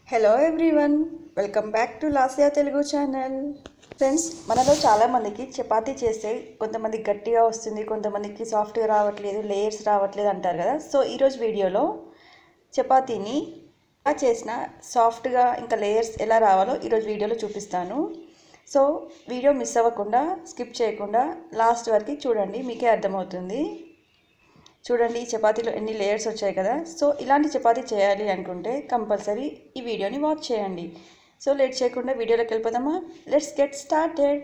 hello everyone welcome back to Lasya Telugu channel friends మనలో చాలామందికి చపాతీ చేస్తే కొంతమందికి గట్టిగా వస్తుంది కొంతమందికి సాఫ్ట్గా రావట్లేదు లేయర్స్ రావట్లేదు అంటారు కదా సో ఈరోజు వీడియోలో చపాతీని ఎలా చేసిన సాఫ్ట్గా ఇంకా లేయర్స్ ఎలా రావాలో ఈరోజు వీడియోలో చూపిస్తాను సో వీడియో మిస్ అవ్వకుండా స్కిప్ చేయకుండా లాస్ట్ వరకు చూడండి మీకే అర్థమవుతుంది చూడండి ఈ చపాతీలో ఎన్ని లేయర్స్ వచ్చాయి కదా సో ఇలాంటి చపాతీ చేయాలి అనుకుంటే కంపల్సరీ ఈ వీడియోని వాచ్ చేయండి సో లేట్ చేయకుండా వీడియోలోకి వెళ్ళిపోదామా let's get started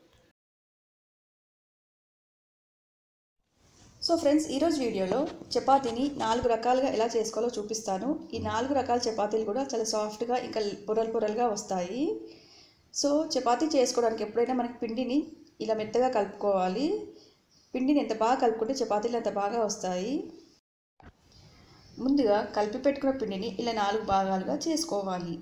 so friends ఈరోజు వీడియోలో చపాతీని నాలుగు రకాలుగా ఎలా చేసుకోవాలో చూపిస్తాను ఈ నాలుగు రకాల చపాతీలు కూడా చాలా సాఫ్ట్గా ఇంకా పొరలు పొరలుగా వస్తాయి సో చపాతీ చేసుకోవడానికి ఎప్పుడైనా మనకి పిండిని ఇలా మెత్తగా కలుపుకోవాలి పిండిని ఎంత బాగా కలుపుకుంటే చపాతీలు అంత బాగా వస్తాయి ముందుగా కలిపి పెట్టుకున్న పిండిని ఇలా నాలుగు భాగాలుగా చేసుకోవాలి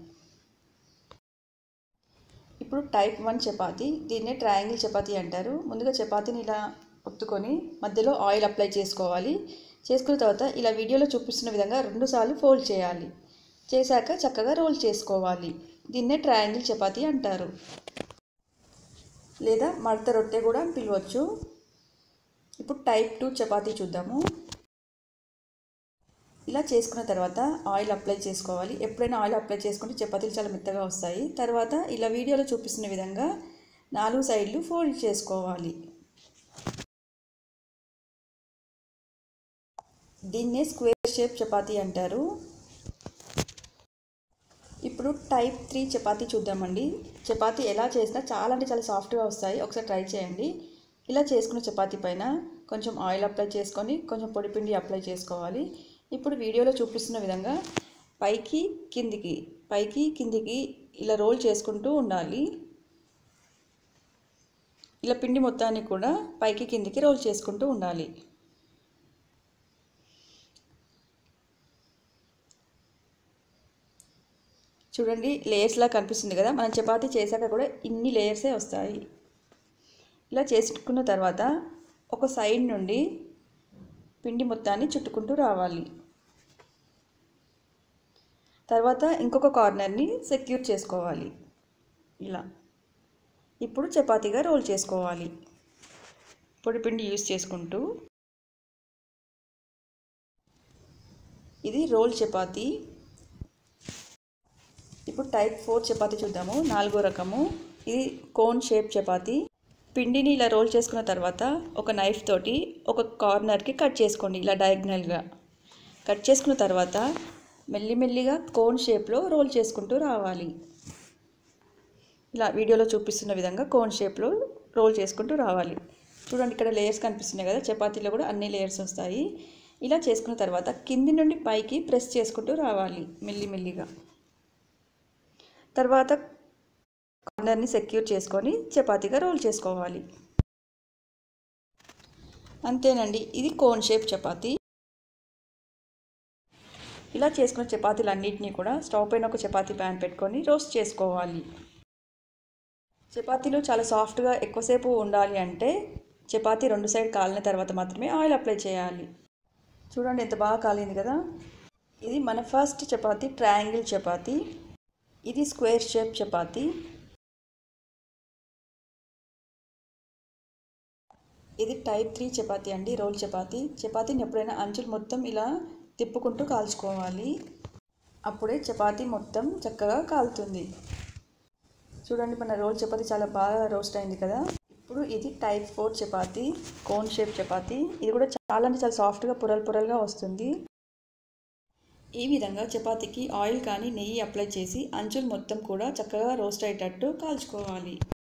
ఇప్పుడు టైప్ వన్ చపాతీ దీన్నే ట్రయాంగిల్ చపాతీ అంటారు ముందుగా చపాతీని ఇలా ఒత్తుకొని మధ్యలో ఆయిల్ అప్లై చేసుకోవాలి చేసుకున్న తర్వాత ఇలా వీడియోలో చూపిస్తున్న విధంగా రెండుసార్లు ఫోల్డ్ చేయాలి చేశాక చక్కగా రోల్ చేసుకోవాలి దీన్నే ట్రయాంగిల్ చపాతీ అంటారు లేదా మడత రొట్టె కూడా పిలవచ్చు ఇప్పుడు టైప్ టూ చపాతీ చూద్దాము ఇలా చేసుకున్న తర్వాత ఆయిల్ అప్లై చేసుకోవాలి ఎప్పుడైనా ఆయిల్ అప్లై చేసుకుంటే చపాతీలు చాలా మెత్తగా వస్తాయి తర్వాత ఇలా వీడియోలో చూపిస్తున్న విధంగా నాలుగు సైడ్లు ఫోల్డ్ చేసుకోవాలి దీన్నే స్క్వేర్ షేప్ చపాతీ అంటారు ఇప్పుడు టైప్ త్రీ చపాతీ చూద్దామండి చపాతీ ఎలా చేసినా చాలా అంటే చాలా సాఫ్ట్గా వస్తాయి ఒకసారి ట్రై చేయండి ఇలా చేసుకున్న చపాతీ పైన కొంచెం ఆయిల్ అప్లై చేసుకొని కొంచెం పొడిపిండి అప్లై చేసుకోవాలి ఇప్పుడు వీడియోలో చూపిస్తున్న విధంగా పైకి కిందికి పైకి కిందికి ఇలా రోల్ చేసుకుంటూ ఉండాలి ఇలా పిండి మొత్తాన్ని కూడా పైకి కిందికి రోల్ చేసుకుంటూ ఉండాలి చూడండి లేయర్స్లా కనిపిస్తుంది కదా మనం చపాతీ చేశాక కూడా ఇన్ని లేయర్సే వస్తాయి ఇలా చేసుకున్న తర్వాత ఒక సైడ్ నుండి పిండి మొత్తాన్ని చుట్టుకుంటూ రావాలి తర్వాత ఇంకొక కార్నర్ని సెక్యూర్ చేసుకోవాలి ఇలా ఇప్పుడు చపాతీగా రోల్ చేసుకోవాలి పొడి పిండి యూస్ చేసుకుంటూ ఇది రోల్ చపాతీ ఇప్పుడు టైప్ ఫోర్ చపాతీ చూద్దాము నాలుగో రకము ఇది కోన్ షేప్ చపాతీ పిండిని ఇలా రోల్ చేసుకున్న తర్వాత ఒక నైఫ్ తోటి ఒక కార్నర్కి కట్ చేసుకోండి ఇలా డయాగ్నల్గా కట్ చేసుకున్న తర్వాత మెల్లిమెల్లిగా కోన్ షేప్లో రోల్ చేసుకుంటూ రావాలి ఇలా వీడియోలో చూపిస్తున్న విధంగా కోన్ షేప్లో రోల్ చేసుకుంటూ రావాలి చూడండి ఇక్కడ లేయర్స్ కనిపిస్తున్నాయి కదా చపాతీలో కూడా అన్ని లేయర్స్ వస్తాయి ఇలా చేసుకున్న తర్వాత కింది నుండి పైకి ప్రెస్ చేసుకుంటూ రావాలి మెల్లిమెల్లిగా తర్వాత కార్నర్ని సెక్యూర్ చేసుకొని చపాతీగా రోల్ చేసుకోవాలి అంతేనండి ఇది కోన్ షేప్ చపాతీ ఇలా చేసుకున్న చపాతీలన్నింటినీ కూడా స్టవ్ పైన ఒక చపాతీ ప్యాన్ పెట్టుకొని రోస్ట్ చేసుకోవాలి చపాతీలు చాలా సాఫ్ట్గా ఎక్కువసేపు ఉండాలి అంటే చపాతీ రెండు సైడ్ కాలిన తర్వాత మాత్రమే ఆయిల్ అప్లై చేయాలి చూడండి ఎంత బాగా కాలింది కదా ఇది మన ఫస్ట్ చపాతీ ట్రయాంగిల్ చపాతీ ఇది స్క్వేర్ షేప్ చపాతీ ఇది టైప్ త్రీ చపాతీ అండి రోల్ చపాతీ చపాతీని ఎప్పుడైనా అంచులు మొత్తం ఇలా తిప్పుకుంటూ కాల్చుకోవాలి అప్పుడే చపాతీ మొత్తం చక్కగా కాలుతుంది చూడండి మన రోల్ చపాతీ చాలా బాగా రోస్ట్ అయింది కదా ఇప్పుడు ఇది type four chapati cone shape chapati ఇది కూడా చాలా అంటే చాలా సాఫ్ట్గా పొరలు పొరలుగా వస్తుంది ఈ విధంగా చపాతీకి ఆయిల్ కానీ నెయ్యి అప్లై చేసి అంచులు మొత్తం కూడా చక్కగా రోస్ట్ అయ్యేటట్టు కాల్చుకోవాలి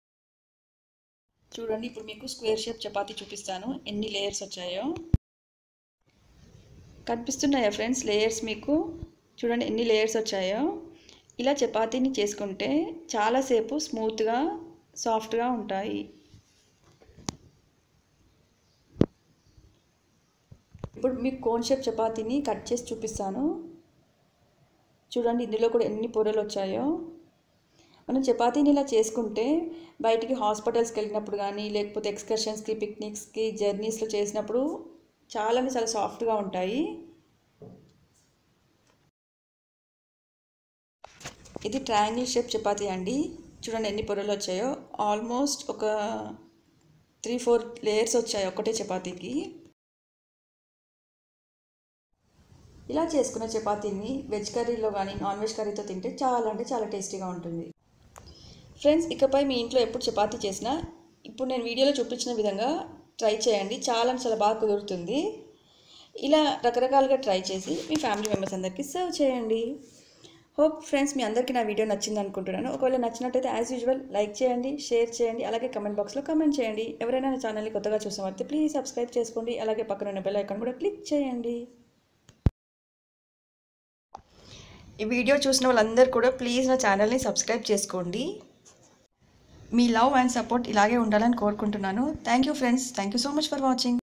చూడండి ఇప్పుడు మీకు స్క్వేర్ షేప్ చపాతీ చూపిస్తాను ఎన్ని లేయర్స్ వచ్చాయో కనిపిస్తున్నాయా ఫ్రెండ్స్ లేయర్స్ మీకు చూడండి ఎన్ని లేయర్స్ వచ్చాయో ఇలా చపాతీని చేసుకుంటే చాలాసేపు స్మూత్గా సాఫ్ట్గా ఉంటాయి ఇప్పుడు మీకు కోన్ షేప్ చపాతీని కట్ చేసి చూపిస్తాను చూడండి ఇందులో కూడా ఎన్ని పొరలు వచ్చాయో మనం చపాతీని ఇలా చేసుకుంటే బయటికి హాస్పిటల్స్కి వెళ్ళినప్పుడు కానీ లేకపోతే ఎక్స్కర్షన్స్కి పిక్నిక్స్కి జర్నీస్లో చేసినప్పుడు చాలా చాలా సాఫ్ట్గా ఉంటాయి ఇది ట్రయాంగిల్ షేప్ చపాతీ అండి చూడండి ఎన్ని పొరలు వచ్చాయో ఆల్మోస్ట్ ఒక త్రీ ఫోర్ లేయర్స్ వచ్చాయి ఒకటే చపాతీకి ఇలా చేసుకున్న చపాతీని వెజ్ కర్రీలో కానీ నాన్ వెజ్ కర్రీతో తింటే చాలా అంటే చాలా టేస్టీగా ఉంటుంది ఫ్రెండ్స్ ఇకపై మీ ఇంట్లో ఎప్పుడు చపాతీ చేసినా ఇప్పుడు నేను వీడియోలో చూపించిన విధంగా ట్రై చేయండి చాలా అంటే చాలా బాగా కుదురుతుంది ఇలా రకరకాలుగా ట్రై చేసి మీ ఫ్యామిలీ మెంబర్స్ అందరికీ సర్వ్ చేయండి హోప్ ఫ్రెండ్స్ మీ అందరికీ నా వీడియో నచ్చింది అనుకుంటున్నాను ఒకవేళ నచ్చినట్టయితే యాజ్ యూజువల్ లైక్ చేయండి షేర్ చేయండి అలాగే కమెంట్ బాక్స్లో కమెంట్ చేయండి ఎవరైనా నా ఛానల్ని కొత్తగా చూసామైతే ప్లీజ్ సబ్స్క్రైబ్ చేసుకోండి అలాగే పక్కన ఉన్న బెల్ ఐకాన్ కూడా క్లిక్ చేయండి ఈ వీడియో చూసిన వాళ్ళందరూ కూడా ప్లీజ్ నా ఛానల్ని సబ్స్క్రైబ్ చేసుకోండి మీ లవ్ అండ్ సపోర్ట్ ఇలాగే ఉండాలని కోరుకుంటున్నాను thank you friends thank you so much for watching